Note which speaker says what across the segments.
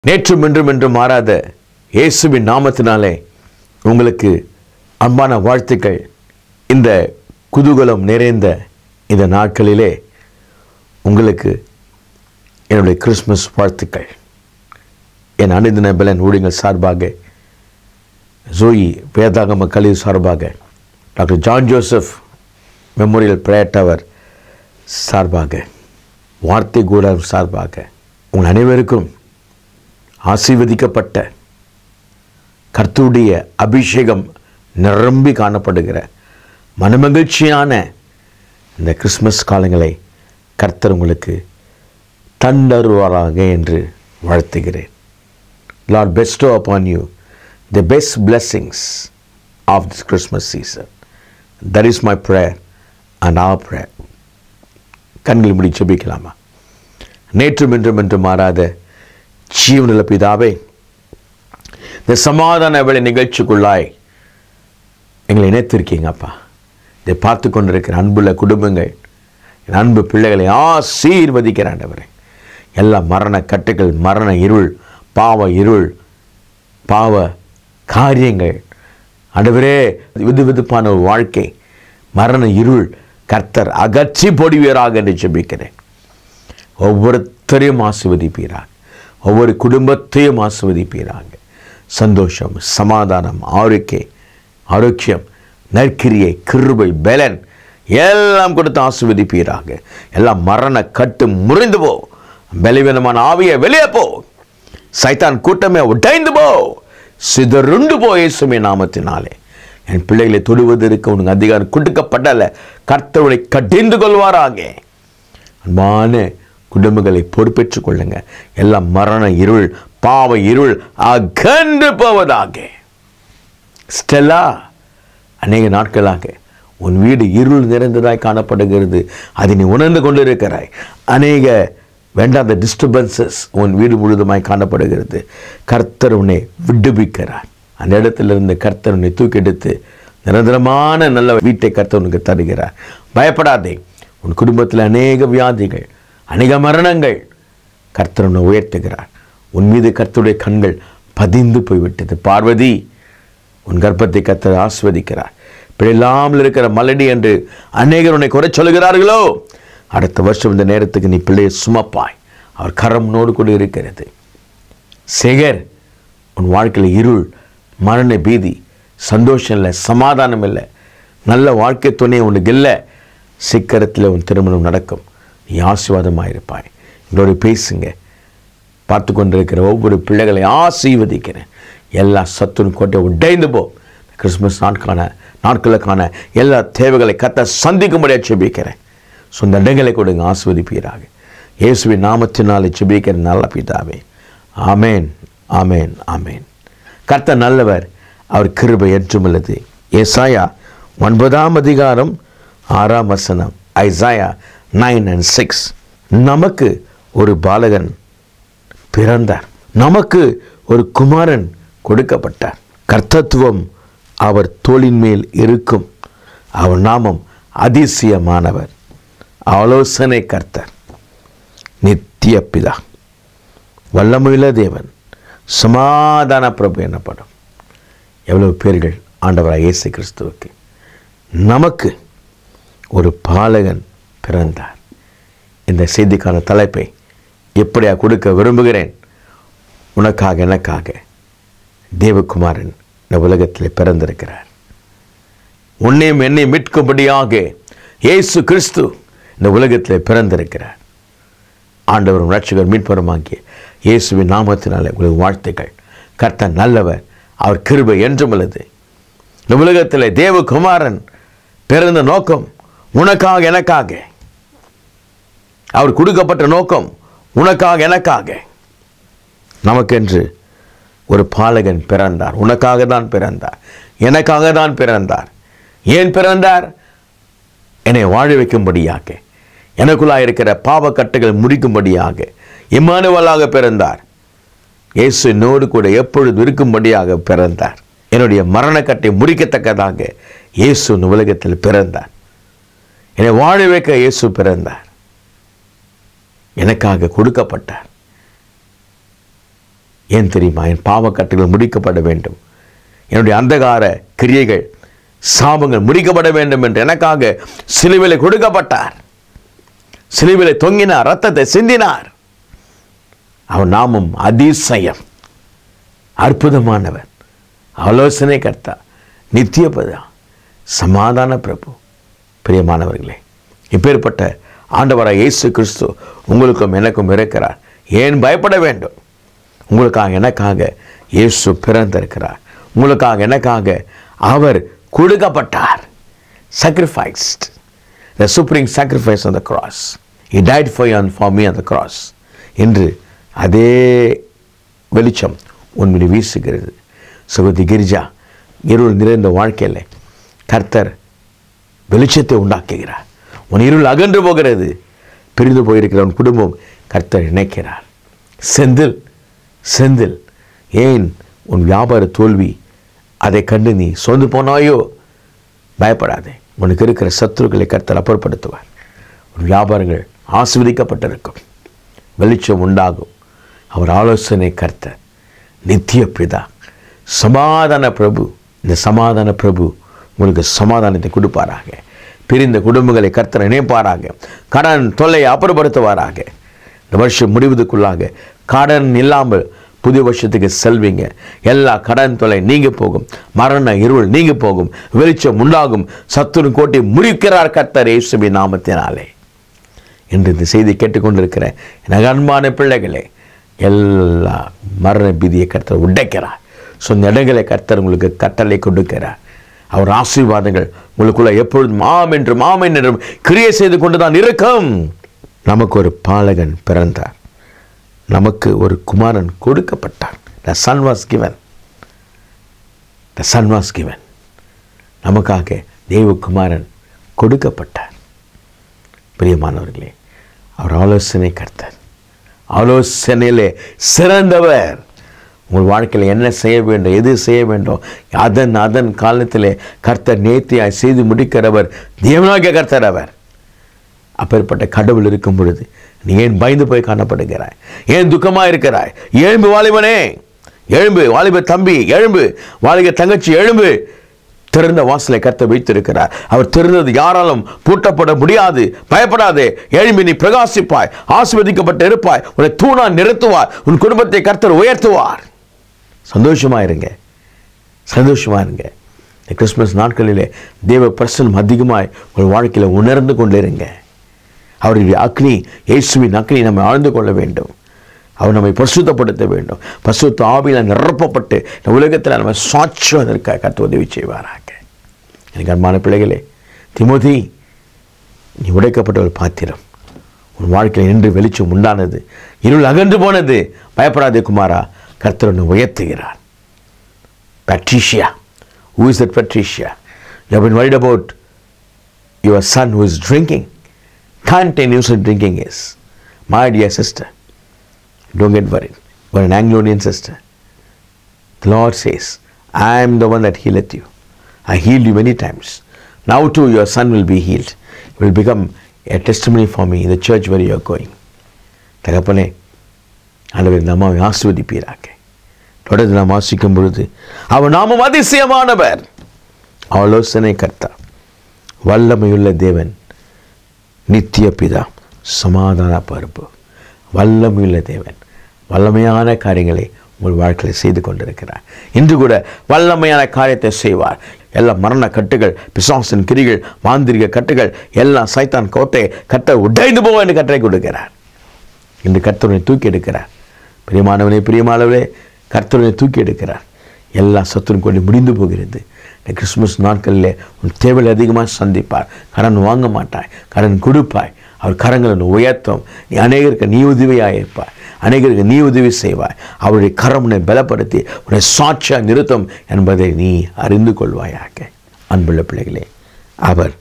Speaker 1: நேற்றும் இன்றும் என்றும் மாறாத இயேசுவின் நாமத்தினாலே உங்களுக்கு அன்பான வாழ்த்துக்கள் இந்த குதூகலம் நிறைந்த இந்த நாட்களிலே உங்களுக்கு என்னுடைய கிறிஸ்மஸ் வாழ்த்துக்கள் என் அனுதின பலன் ஊழியங்கள் சார்பாக ஜோயி வேதாகம கல்வி சார்பாக doctor John Joseph memorial prayer tower சார்பாக வார்த்தை கூடாரம் சார்பாக உங்கள் அனைவருக்கும் ஆசீர்வதிக்கப்பட்ட கர்த்தருடைய அபிஷேகம் நிரம்பி காணப்படுகிற மனமகிழ்ச்சியான இந்த கிறிஸ்மஸ் காலங்களை கர்த்தர் உங்களுக்கு தந்தருவாராக என்று வாழ்த்துகிறேன் Lord bestow upon you the best blessings of this Christmas season that is my prayer and our prayer கண்கள் முடி செபிக்கலாமா நேற்றும் இன்றும் என்று மாறாத ஜீவனில் பிதாவே இந்த சமாதான வேலை நிகழ்ச்சிக்குள்ளாய் எங்களை இணைத்திருக்கீங்கப்பா இதை பார்த்து கொண்டிருக்கிற அன்புள்ள குடும்பங்கள் என் அன்பு பிள்ளைகளை ஆசீர்வதிக்கிற ஆண்டவரே எல்லா மரண கட்டுகள் மரண இருள் பாவ இருள் பாவ காரியங்கள் ஆண்டவரே விது விதுப்பான ஒரு வாழ்க்கை மரண இருள் கர்த்தர் அகற்றி பொடிவீராக என்று ஜெபிக்கிறேன் ஒவ்வொருத்தரையும் ஆசிர்வதிப்பீராக ஒவ்வொரு குடும்பத்தையும் ஆசிர்வதிப்பீராக சந்தோஷம் சமாதானம் ஆரோக்கிய ஆரோக்கியம் நற்கிரியை கிருபை பலன் எல்லாம் கொடுத்து ஆசிர்வதிப்பீராக எல்லாம் மரண கட்டு முறிந்து போ பலவீனமான ஆவியை வெளியே போ சைத்தான் கூட்டமே உடைந்து போ சிதறுண்டு போ இயேசுமே நாமத்தினாலே என் பிள்ளைகளை தொடுவதற்கு உனக்கு அதிகாரம் கொடுக்கப்படல கர்த்தருடைய கடிந்து கொள்வாராக அன்பான குடும்பங்களை பொறுப்பேற்றுக் கொள்ளுங்க எல்லாம் மரண இருள் பாவ இருள் அகன்று போவதாக ஸ்டெல்லா அநேக நாட்களாக உன் வீடு இருள் நிறைந்ததாய் காணப்படுகிறது அதை நீ உணர்ந்து கொண்டிருக்கிறாய் அநேக வேண்டாத டிஸ்டர்பன்சஸ் உன் வீடு முழுதுமாய் காணப்படுகிறது கர்த்தர் உன்னை விடுவிக்கிறார் அந்த இடத்திலிருந்து கர்த்தர் உன்னை தூக்கெடுத்து நிரந்தரமான நல்ல வீட்டை கர்த்தர் உனக்கு தருகிறார் பயப்படாதே உன் குடும்பத்தில் அநேக வியாதிகள் அநேக மரணங்கள் கர்த்தர் உன்னை உயர்த்துகிறார் உன் மீது கர்த்தருடைய கண்கள் பதிந்து போய்விட்டது பார்வதி உன் கர்ப்பத்தை கர்த்தர் ஆஸ்வதிக்கிறார் பிழையில்லாமல் இருக்கிற மலடி என்று அநேகர் உன்னை குறை சொல்கிறார்களோ அடுத்த வருஷம் இந்த நேரத்துக்கு நீ பிள்ளையை சுமப்பாய் அவர் கரம் நோடு கூட இருக்கிறது சேகர் உன் வாழ்க்கையில் இருள் மரண பீதி சந்தோஷம் இல்லை சமாதானம் இல்லை நல்ல வாழ்க்கை துணை உனக்கு இல்லை சீக்கிரத்தில் உன் திருமணம் நடக்கும் நீ ஆசீர்வாதமாக இருப்பாய் எங்களோட பேசுங்க பார்த்து கொண்டிருக்கிற ஒவ்வொரு பிள்ளைகளை ஆசீர்வதிக்கிறேன் எல்லா சத்துரும் கோட்டை உடைந்து போ கிறிஸ்மஸ் நாட்கான நாட்களுக்கான எல்லா தேவைகளை கத்த சந்திக்கும்படியாக செபிக்கிறேன் சொந்த இடங்களை கொடுங்க ஆஸ்வதிப்பீராக இயேசுவின் நாமத்தினாலே செபிக்கிற நல்ல பிதாவே ஆமேன் ஆமேன் ஆமேன் கர்த்த நல்லவர் அவர் கிருபை என்றுமுள்ளது ஏசாயா ஒன்பதாம் அதிகாரம் ஆறாம் வசனம் ஐசாயா நைன் அண்ட் சிக்ஸ் நமக்கு ஒரு பாலகன் பிறந்தார் நமக்கு ஒரு குமாரன் கொடுக்கப்பட்டார் கர்த்தத்துவம் அவர் தோளின் மேல் இருக்கும் அவர் நாமம் அதிசயமானவர் ஆலோசனை கர்த்தர் நித்திய பிதா வல்லமுள்ள தேவன் சமாதான பிரபு எனப்படும் எவ்வளவு பேர்கள் ஆண்டவராக இயேசு கிறிஸ்துவுக்கு நமக்கு ஒரு பாலகன் பிறந்தார் இந்த செய்திக்கான தலைப்பை எப்படியா கொடுக்க விரும்புகிறேன் உனக்காக எனக்காக தேவகுமாரன் இந்த உலகத்தில் பிறந்திருக்கிறார் உன்னையும் என்னை மீட்கும்படியாக இயேசு கிறிஸ்து இந்த உலகத்தில் பிறந்திருக்கிறார் ஆண்டவரும் ரட்சகர் மீட்பருமாகிய இயேசுவின் நாமத்தினாலே உங்களுக்கு வாழ்த்துக்கள் கர்த்தர் நல்லவர் அவர் கிருபை என்றும் உள்ளது இந்த உலகத்தில் தேவகுமாரன் பிறந்த நோக்கம் உனக்காக எனக்காக அவர் கொடுக்கப்பட்ட நோக்கம் உனக்காக எனக்காக நமக்கென்று ஒரு பாலகன் பிறந்தார் உனக்காக தான் பிறந்தார் எனக்காக தான் பிறந்தார் ஏன் பிறந்தார் என்னை வாழ வைக்கும்படியாக எனக்குள்ளாக இருக்கிற பாவக்கட்டுகள் முடிக்கும்படியாக இம்மானுவலாக பிறந்தார் இயேசு என்னோடு கூட எப்பொழுது இருக்கும்படியாக பிறந்தார் என்னுடைய மரணக்கட்டை முறிக்கத்தக்கதாக இயேசு இந்த உலகத்தில் பிறந்தார் என்னை வாழ வைக்க இயேசு பிறந்தார் எனக்காக கொடுக்கப்பட்டார் ஏன் தெரியுமா என் பாவக்கட்டுகள் முடிக்கப்பட வேண்டும் என்னுடைய அந்தகார கிரியைகள் சாபங்கள் முடிக்கப்பட வேண்டும் என்று எனக்காக சிலுவிலை கொடுக்கப்பட்டார் சிலுவிலை தொங்கினார் ரத்தத்தை சிந்தினார் அவர் நாமம் அதிசயம் அற்புதமானவர் ஆலோசனை கர்த்தா நித்தியபதா சமாதான பிரபு பிரியமானவர்களே இப்பேற்பட்ட ஆண்டவராக இயேசு கிறிஸ்து உங்களுக்கும் எனக்கும் இருக்கிறார் ஏன் பயப்பட வேண்டும் உங்களுக்காக எனக்காக இயேசு பிறந்திருக்கிறார் உங்களுக்காக எனக்காக அவர் கொடுக்கப்பட்டார் sacrificed the supreme sacrifice on the cross he died for you and for me on the cross என்று அதே வெளிச்சம் உன்மீது வீசுகிறது சுகதி கிரிஜா இருள் நிறைந்த வாழ்க்கையில் கர்த்தர் வெளிச்சத்தை உண்டாக்குகிறார் உன் இருள் அகன்று போகிறது பிரிந்து போயிருக்கிற உன் குடும்பம் கர்த்தர் இணைக்கிறார் செந்தில் செந்தில் ஏன் உன் வியாபார தோல்வி அதை கண்டு நீ சோர்ந்து போனாயோ பயப்படாதே உனக்கு இருக்கிற சத்துருக்களை கர்த்தர் அப்புறப்படுத்துவார் உன் வியாபாரங்கள் ஆஸ்வதிக்கப்பட்டிருக்கும் வெளிச்சம் உண்டாகும் அவர் ஆலோசனை கர்த்தர் நித்திய பிதா சமாதான பிரபு இந்த சமாதான பிரபு உங்களுக்கு சமாதானத்தை கொடுப்பாராக பிரிந்த குடும்பங்களை கர்த்தர் இணைப்பாராக கடன் தொல்லையை அப்புறப்படுத்துவாராக இந்த வருஷம் முடிவதுக்குள்ளாக கடன் இல்லாமல் புதிய வருஷத்துக்கு செல்வீங்க எல்லா கடன் தொலை நீங்க போகும் மரண இருள் நீங்க போகும் வெளிச்சம் உண்டாகும் சத்துரு கோட்டை முறிக்கிறார் கர்த்தர் இயேசுவி நாமத்தினாலே என்று இந்த செய்தி கேட்டுக்கொண்டிருக்கிற எனக்கு அன்பான பிள்ளைகளே எல்லா மரண பீதியை கர்த்தர் உடைக்கிறார் சொந்த இடங்களை கர்த்தர் உங்களுக்கு கட்டளை கொடுக்கிறார் அவர் ஆசீர்வாதங்கள் உங்களுக்குள்ள எப்பொழுதும் ஆம் என்றும் ஆம் என்றும் கிரியை செய்து கொண்டு தான் இருக்கும் நமக்கு ஒரு பாலகன் பிறந்தார் நமக்கு ஒரு குமாரன் கொடுக்கப்பட்டார் the son was given the son was given நமக்காக தேவகுமாரன் கொடுக்கப்பட்டார் பிரியமானவர்களே அவர் ஆலோசனை கர்த்தர் ஆலோசனையிலே சிறந்தவர் உங்கள் வாழ்க்கையில் என்ன செய்ய வேண்டும் எது செய்ய வேண்டும் அதன் அதன் காலத்திலே கர்த்தர் நேர்த்தியாய் செய்து முடிக்கிறவர் தேவனாகிய கர்த்தர் அவர் அப்பேற்பட்ட கடவுள் இருக்கும் பொழுது நீ ஏன் பயந்து போய் காணப்படுகிறாய் ஏன் துக்கமாக இருக்கிறாய் எழும்பு வாலிபனே எழும்பு வாலிப தம்பி எழும்பு வாலிப தங்கச்சி எழும்பு திறந்த வாசலை கத்த வைத்திருக்கிறார் அவர் திறந்தது யாராலும் பூட்டப்பட முடியாது பயப்படாதே எழும்பி நீ பிரகாசிப்பாய் ஆசிர்வதிக்கப்பட்டு இருப்பாய் உன்னை தூணா நிறுத்துவார் உன் குடும்பத்தை கர்த்தர் உயர்த்துவார் சந்தோஷமா இருங்க சந்தோஷமா இருங்க இந்த கிறிஸ்மஸ் நாட்களிலே தேவ பிரசனம் அதிகமாய் உங்கள் வாழ்க்கையில் உணர்ந்து கொண்டிருங்க அவருடைய அக்னி இயேசுவின் அக்னி நம்ம ஆழ்ந்து கொள்ள வேண்டும் அவர் நம்மை பசுத்தப்படுத்த வேண்டும் பசுத்த ஆவியில் நிரப்பப்பட்டு இந்த உலகத்தில் நம்ம சாட்சுவதற்காக கற்று உதவி செய்வாராக எனக்கு அன்பான பிள்ளைகளே திமோதி நீ உடைக்கப்பட்ட ஒரு பாத்திரம் உன் வாழ்க்கையில் நின்று வெளிச்சம் உண்டானது இருள் அகன்று போனது பயப்படாதே குமாரா கர்த்தர் உன்னை உயர்த்துகிறார் Patricia. Who is that Patricia? You have been worried about your son who is drinking. Continuously drinking is. My dear sister, don't get worried. You're an Anglonian sister. The Lord says, I am the one that healeth you. I healed you many times. Now too your son will be healed. He will become a testimony for me in the church where you are going. தகப்பனே ஆண்டவர் இந்த அம்மாவை ஆசிர்வதிப்பீராக தொடர்ந்து நாம் வாசிக்கும் பொழுது அவர் நாமும் அதிசயமானவர் ஆலோசனை கர்த்தா வல்லமையுள்ள தேவன் நித்திய பிதா சமாதான பருப்பு வல்லமையுள்ள தேவன் வல்லமையான காரியங்களை உங்கள் வாழ்க்கையில் செய்து கொண்டிருக்கிறார் இன்று கூட வல்லமையான காரியத்தை செய்வார் எல்லா மரண கட்டுகள் பிசாசின் கிரிகள் மாந்திரிக கட்டுகள் எல்லா சைத்தான் கோட்டை கட்டை உடைந்து போக என்று கட்டளை கொடுக்கிறார் இன்று கர்த்தருனை தூக்கி எடுக்கிறார் பிரியமானவனே பிரியமானவரே கர்த்தருனை தூக்கி எடுக்கிறார் எல்லா சத்துரும் கொண்டு முடிந்து போகிறது இந்த கிறிஸ்மஸ் நாட்களில் உன் தேவையை அதிகமாக சந்திப்பார் கடன் வாங்க மாட்டாய் கடன் கொடுப்பாய் அவர் கரங்களை உன்னை உயர்த்தும் நீ அநேகருக்கு நீ உதவியாக இருப்பாய் அநேகருக்கு நீ உதவி செய்வாய் அவருடைய கரம் உன்னை பலப்படுத்தி உன்னை சாட்சியாக நிறுத்தும் என்பதை நீ அறிந்து கொள்வாயாக அன்புள்ள பிள்ளைகளே அவர்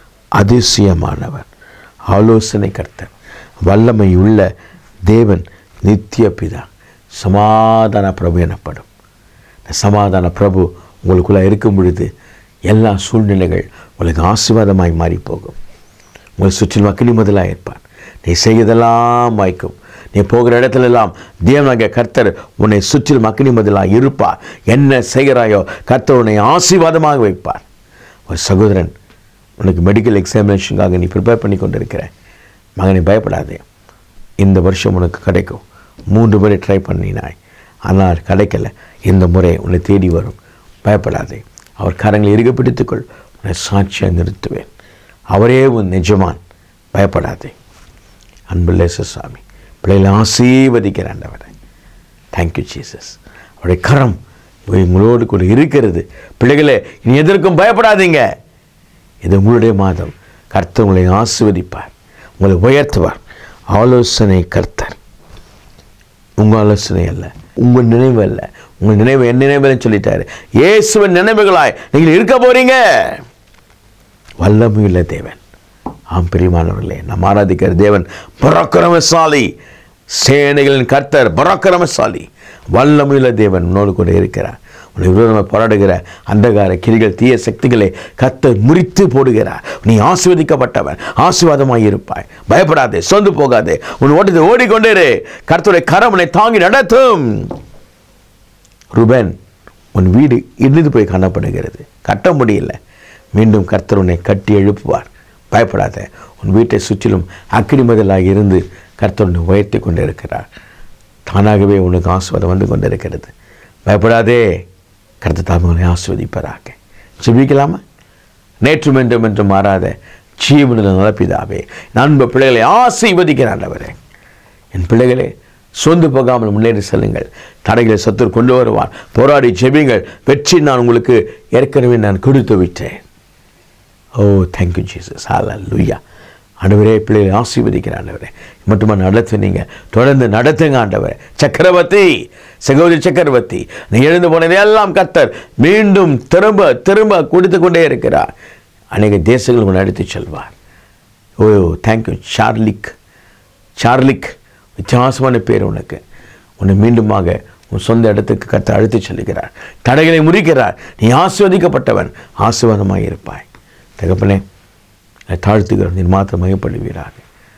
Speaker 1: அதிசயமானவர் ஆலோசனை கர்த்தர் வல்லமை உள்ள தேவன் நித்திய பிதா சமாதான பிரபு எனப்படும் இந்த சமாதான பிரபு உங்களுக்குள்ளே இருக்கும் பொழுது எல்லா சூழ்நிலைகள் உங்களுக்கு ஆசீர்வாதமாய் மாறி போகும் உங்களை சுற்றிலும் அக்கினி முதலாக இருப்பார் நீ செய்வதெல்லாம் வாய்க்கும் நீ போகிற இடத்துல எல்லாம் தேவனாகிய கர்த்தர் உன்னை சுற்றிலும் அக்னி மதிலாக இருப்பார் என்ன செய்கிறாயோ கர்த்தர் உன்னை ஆசீர்வாதமாக வைப்பார் ஒரு சகோதரன் உனக்கு மெடிக்கல் எக்ஸாமினேஷனுக்காக நீ ப்ரிப்பேர் பண்ணி கொண்டு இருக்கிற மகனை பயப்படாதே இந்த வருஷம் உனக்கு கிடைக்கும் மூன்று முறை ட்ரை பண்ணினாய் ஆனால் கிடைக்கல இந்த முறை உன்னை தேடி வரும் பயப்படாதே அவர் கரங்களை இறுக பிடித்துக்கொள் உன்னை சாட்சியாக நிறுத்துவேன் அவரே உன் நிஜமான் பயப்படாதே அன்புள்ள சுவாமி பிள்ளைகளை ஆசீர்வதிக்கிற ஆண்டவரை தேங்க்யூ ஜீசஸ் அவருடைய கரம் உங்களோடு கூட இருக்கிறது பிள்ளைகளே இனி எதற்கும் பயப்படாதீங்க இது உங்களுடைய மாதம் கர்த்தர் உங்களை ஆசீர்வதிப்பார் உங்களை உயர்த்துவார் ஆலோசனை கர்த்தர் உங்கள் ஆலோசனை அல்ல உங்கள் நினைவு அல்ல உங்கள் நினைவு என் நினைவுன்னு சொல்லிட்டாரு இயேசுவின் நினைவுகளாய் நீங்கள் இருக்க போறீங்க வல்லமையுள்ள தேவன் ஆம் பிரியமானவர்களே நாம் ஆராதிக்கிற தேவன் பராக்கிரமசாலி சேனைகளின் கர்த்தர் பராக்கிரமசாலி வல்லமையுள்ள தேவன் உன்னோடு கூட இருக்கிறார் உன்னை விரோதமாக போராடுகிற அந்தகார கிரிகள் தீய சக்திகளை கர்த்தர் முறித்து போடுகிறார் நீ ஆசீர்வதிக்கப்பட்டவன் ஆசீர்வாதமாய் இருப்பாய் பயப்படாதே சொந்து போகாதே உன் ஓட்டத்தை ஓடிக்கொண்டே இரு கர்த்தருடைய கரம் உன்னை தாங்கி நடத்தும் ருபன் உன் வீடு இடிந்து போய் காணப்படுகிறது கட்ட முடியல மீண்டும் கர்த்தர் உன்னை கட்டி எழுப்புவார் பயப்படாத உன் வீட்டை சுற்றிலும் அக்கினி முதலாக இருந்து கர்த்தர் உன்னை உயர்த்தி கொண்டு இருக்கிறார் தானாகவே உனக்கு ஆசுவாதம் வந்து கொண்டு இருக்கிறது பயப்படாதே கர்த்தர் தாமே உன்னை ஆஸ்வதிப்பராக ஜெபிக்கலாமா நேற்று என்றும் என்று மாறாத ஜீவனில் நலப்பிதாவே நண்ப பிள்ளைகளை ஆசீர்வதிக்கிற ஆண்டவரே என் பிள்ளைகளே சோர்ந்து போகாமல் முன்னேறி செல்லுங்கள் தடைகளை சத்துரு கொண்டு வருவான் போராடி ஜெபிங்கள் வெற்றி நான் உங்களுக்கு ஏற்கனவே நான் கொடுத்து விட்டேன் ஓ தேங்க்யூ ஜீசஸ் ஹாலா லுய்யா ஆண்டவரே பிள்ளைகளை ஆசீர்வதிக்கிற ஆண்டவரே மட்டுமா நடத்துனீங்க தொடர்ந்து நடத்துங்க ஆண்டவரே சக்கரவர்த்தி சகோதரி சக்கரவர்த்தி நீ எழுந்து போனதையெல்லாம் கர்த்தர் மீண்டும் திரும்ப திரும்ப கொடுத்து கொண்டே இருக்கிறார் அநேக தேசங்கள் உன்னை அழைத்து செல்வார் ஓ தேங்க்யூ சார்லிக் சார்லிக் வித்தியாசமான பேர் உனக்கு உன்னை மீண்டுமாக உன் சொந்த இடத்துக்கு கத்த அழைத்து செல்லுகிறார் தடைகளை முறிக்கிறார் நீ ஆஸ்வதிக்கப்பட்டவன் ஆசீர்வாதமாக இருப்பாய் தகப்பனே நான் தாழ்த்துகிறோம் நீர் மாத்திரம் மையப்படுவீராக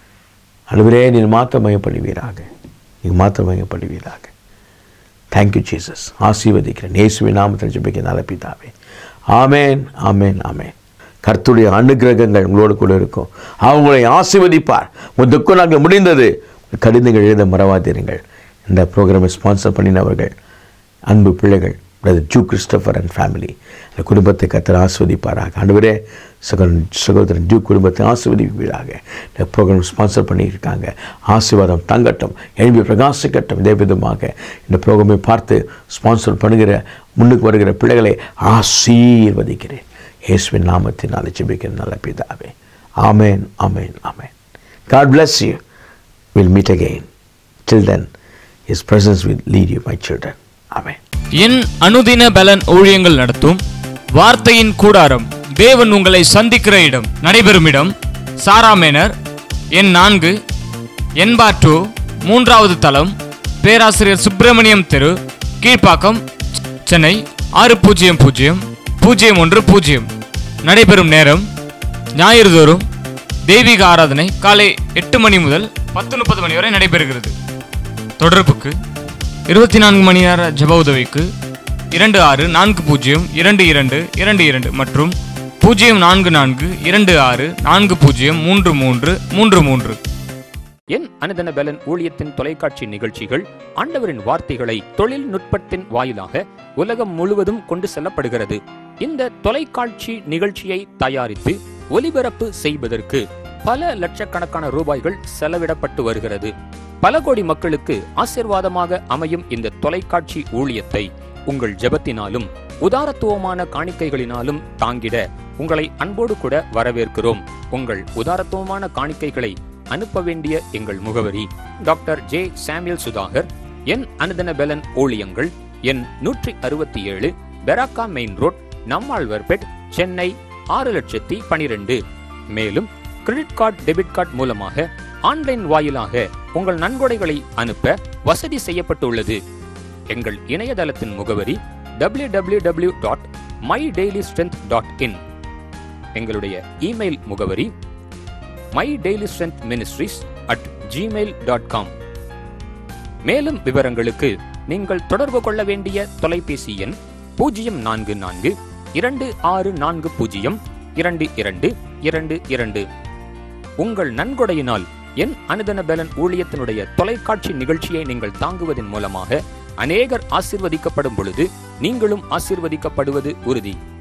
Speaker 1: அலுவரே நீர் மாத்திரம் மையப்படுவீராக நீ மாத்திரம் மையப்படுவீராக தேங்க்யூ ஜீசஸ் ஆசீர்வதிக்கிறேன் இயேசுவின் நாமத்தில் ஜெபிக்க நல்ல பிதாவே ஆமேன் ஆமேன் ஆமேன் கர்த்துடைய அனுகிரகங்கள் உங்களோடு கூட இருக்கும் அவங்களை ஆசீர்வதிப்பார் உங்கள் துக்க நாங்கள் முடிந்தது கடிதங்கள் எழுத மறவாதிருங்கள் இந்த ப்ரோக்ராமை ஸ்பான்சர் பண்ணினவர்கள் அன்பு பிள்ளைகள் brother Joe Christopher and family இந்த குடும்பத்தை கத்தர் ஆஸ்வதிப்பாராக ஆண்டவரே சகோதரன் சகோதரன் ஜூ குடும்பத்தை ஆசிர்வதிப்பீராக இந்த ப்ரோக்ராம் ஸ்பான்சர் பண்ணியிருக்காங்க ஆசீர்வாதம் தங்கட்டும் எழுப்பி பிரகாசிக்கட்டும் இதே விதமாக இந்த ப்ரோக்ராமை பார்த்து ஸ்பான்சர் பண்ணுகிற முன்னுக்கு வருகிற பிள்ளைகளை ஆசீர்வதிக்கிறேன் இயேசுவின் நாமத்தினால் ஜெபிக்கிற நல்ல பிதாவே amen amen amen God bless you we'll meet again till then his presence will lead you my children amen
Speaker 2: என் அனுதின பலன் ஊழியங்கள் நடத்தும் வார்த்தையின் கூடாரம் தேவன் உங்களை சந்திக்கிற இடம் நடைபெறும் இடம் சாரா மேனர் எண் நான்கு எண்பாற்றோ மூன்றாவது தளம் பேராசிரியர் சுப்பிரமணியம் தெரு கீழ்ப்பாக்கம் சென்னை ஆறு பூஜ்ஜியம் பூஜ்ஜியம் பூஜ்ஜியம் ஒன்று பூஜ்ஜியம் நடைபெறும் நேரம் ஞாயிறுதோறும் தெய்வீக ஆராதனை காலை எட்டு மணி முதல் பத்து முப்பது மணி வரை நடைபெறுகிறது தொடர்புக்கு இருபத்தி நான்கு மணி நேர ஜப உதவிக்கு இரண்டு ஆறு நான்கு பூஜ்ஜியம் இரண்டு இரண்டு இரண்டு இரண்டு மற்றும் பூஜ்ஜியம் நான்கு நான்கு இரண்டு ஆறு நான்கு பூஜ்ஜியம் மூன்று மூன்று மூன்று மூன்று
Speaker 3: என் அனுதன பலன் ஊழியத்தின் தொலைக்காட்சி நிகழ்ச்சிகள் ஆண்டவரின் வார்த்தைகளை தொழில்நுட்பத்தின் வாயிலாக உலகம் முழுவதும் கொண்டு செல்லப்படுகிறது இந்த தொலைக்காட்சி நிகழ்ச்சியை தயாரித்து ஒலிபரப்பு செய்வதற்கு பல லட்சக்கணக்கான ரூபாய்கள் செலவிடப்பட்டு வருகிறது பல கோடி மக்களுக்கு ஆசிர்வாதமாக அமையும் இந்த தொலைக்காட்சி ஊழியத்தை உங்கள் ஜெபத்தினாலும் உதாரத்துவமான காணிக்கைகளினாலும் தாங்கிட உங்களை அன்போடு கூட வரவேற்கிறோம் உங்கள் உதாரத்துவமான காணிக்கைகளை அனுப்ப வேண்டிய எங்கள் முகவரி டாக்டர் ஜே சாமுவேல் சுதாகர் என் அனுதன பெலன் ஊழியங்கள் எண் நூற்றி அறுபத்தி ஏழு பெராக்கா மெயின் ரோட் நம்மாழ்வார்பேட் சென்னை ஆறு லட்சத்தி பனிரெண்டு மேலும் கிரெடிட் கார்டு டெபிட் கார்டு மூலமாக ஆன்லைன் வாயிலாக உங்கள் நன்கொடைகளை அனுப்ப வசதி செய்யப்பட்டுள்ளது எங்கள் இணையதளத்தின் முகவரி W W W dot my daily strength dot in எங்களுடைய இமெயில் முகவரி my daily strength ministries at Gmail dot com மேலும் விவரங்களுக்கு நீங்கள் தொடர்பு கொள்ள வேண்டிய தொலைபேசி எண் பூஜ்ஜியம் நான்கு நான்கு இரண்டு ஆறு நான்கு பூஜ்ஜியம் இரண்டு இரண்டு இரண்டு இரண்டு உங்கள் நன்கொடையினால் என் அனுதன பலன் ஊழியத்தினுடைய தொலைக்காட்சி நிகழ்ச்சியை நீங்கள் தாங்குவதன் மூலமாக அநேகர் ஆசிர்வதிக்கப்படும் பொழுது நீங்களும் ஆசிர்வதிக்கப்படுவது உறுதி